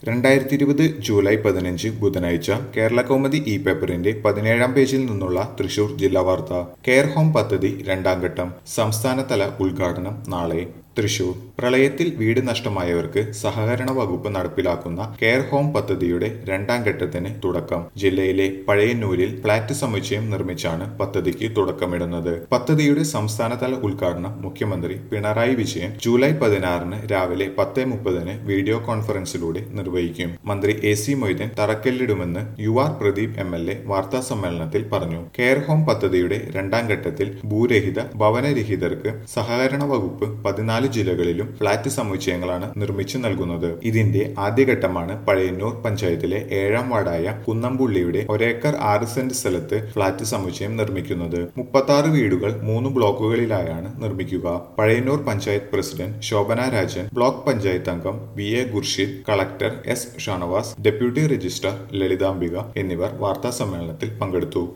രണ്ടായിരത്തി ഇരുപത് ജൂലൈ പതിനഞ്ച് ബുധനാഴ്ച കേരള കൗമുദി ഇ പേപ്പറിന്റെ പതിനേഴാം പേജിൽ നിന്നുള്ള തൃശൂർ ജില്ലാ വാർത്ത കെയർ ഹോം പദ്ധതി രണ്ടാം ഘട്ടം സംസ്ഥാനതല ഉദ്ഘാടനം നാളെ തൃശൂർ പ്രളയത്തിൽ വീട് നഷ്ടമായവർക്ക് സഹകരണ വകുപ്പ് നടപ്പിലാക്കുന്ന കെയർ ഹോം പദ്ധതിയുടെ രണ്ടാം ഘട്ടത്തിന് തുടക്കം ജില്ലയിലെ പഴയന്നൂരിൽ ഫ്ളാറ്റ് സമുച്ചയം നിർമ്മിച്ചാണ് പദ്ധതിക്ക് തുടക്കമിടുന്നത് പദ്ധതിയുടെ സംസ്ഥാനതല ഉദ്ഘാടനം മുഖ്യമന്ത്രി പിണറായി വിജയൻ ജൂലൈ പതിനാറിന് രാവിലെ പത്ത് മുപ്പതിന് വീഡിയോ കോൺഫറൻസിലൂടെ നിർവഹിക്കും മന്ത്രി എ സി മൊയ്തീൻ തറക്കല്ലിടുമെന്ന് U R Pradeep M L A വാർത്താ സമ്മേളനത്തിൽ പറഞ്ഞു കെയർ ഹോം പദ്ധതിയുടെ രണ്ടാം ഘട്ടത്തിൽ ഭൂരഹിത ഭവനരഹിതർക്ക് സഹകരണ വകുപ്പ് പതിനാല് ജില്ലകളിലും ഫ്ളാറ്റ് സമുച്ചയങ്ങളാണ് നിർമ്മിച്ചു നൽകുന്നത് ഇതിന്റെ ആദ്യഘട്ടമാണ് പഴയന്നൂർ പഞ്ചായത്തിലെ ഏഴാം വാർഡായ കുന്നംപുള്ളിയുടെ ഒരേക്കർ ആറ് സെന്റ് സ്ഥലത്ത് ഫ്ളാറ്റ് സമുച്ചയം നിർമ്മിക്കുന്നത് മുപ്പത്തി വീടുകൾ മൂന്ന് ബ്ലോക്കുകളിലായാണ് നിർമ്മിക്കുക പഴയന്നൂർ പഞ്ചായത്ത് പ്രസിഡന്റ് ശോഭന രാജൻ ബ്ലോക്ക് പഞ്ചായത്ത് അംഗം V A Khurshid collector S Shanavas deputy registrar Lalithambika എന്നിവർ വാർത്താ സമ്മേളനത്തിൽ പങ്കെടുത്തു